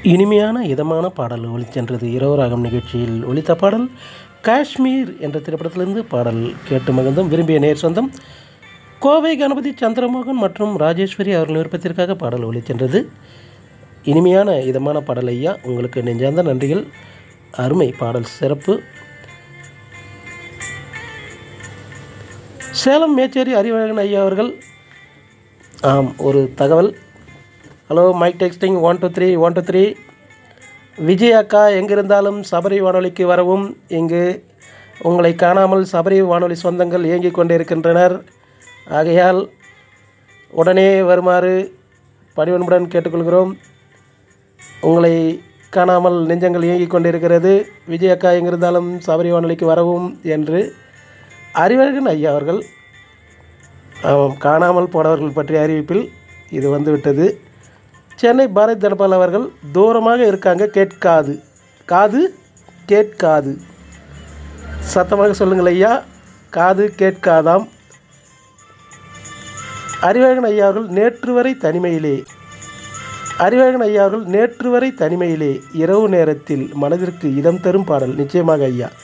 இனிமையான இதமான பாடல் ஒளிச்சென்றது இரவு ராகம் நிகழ்ச்சியில் ஒலித்த பாடல் காஷ்மீர் என்ற திரைப்படத்திலிருந்து பாடல் கேட்டு மகிழ்ந்தும் விரும்பிய நேர் சொந்தம் கோவை கணபதி சந்திரமோகன் மற்றும் ராஜேஸ்வரி அவர்கள் விருப்பத்திற்காக பாடல் ஒளிச்சென்றது இனிமையான இதமான பாடல் ஐயா உங்களுக்கு நெஞ்சார்ந்த நன்றிகள் அருமை பாடல் சிறப்பு சேலம் மேச்சேரி அறிவழகன் ஐயா அவர்கள் ஆம் ஒரு தகவல் hello mike testing one two three one two three Vijay அக்கா எங்கிருந்தாலும் சபரி வானொலிக்கு வரவும் இங்கு உங்களை காணாமல் சபரி வானொலி சொந்தங்கள் இயங்கிக் கொண்டிருக்கின்றனர் ஆகையால் உடனே வருமாறு பணிவன்புடன் கேட்டுக்கொள்கிறோம் உங்களை காணாமல் நெஞ்சங்கள் இயங்கிக் கொண்டிருக்கிறது விஜய் அக்கா எங்கிருந்தாலும் சபரி வானொலிக்கு வரவும் என்று அறிவழகன் ஐயா அவர்கள் ஆமாம் காணாமல் போனவர்கள் பற்றிய அறிவிப்பில் இது வந்துவிட்டது சென்னை பாரத் தனபால் அவர்கள் தூரமாக இருக்காங்க கேட்காது காது கேட்காது சத்தமாக சொல்லுங்கள் ஐயா காது கேட்காதாம் அறிவழகன் ஐயா அவர்கள் நேற்று வரை தனிமையிலே அறிவழகன் ஐயா அவர்கள் நேற்று வரை தனிமையிலே இரவு நேரத்தில் மனதிற்கு இதம் தரும் பாடல் நிச்சயமாக ஐயா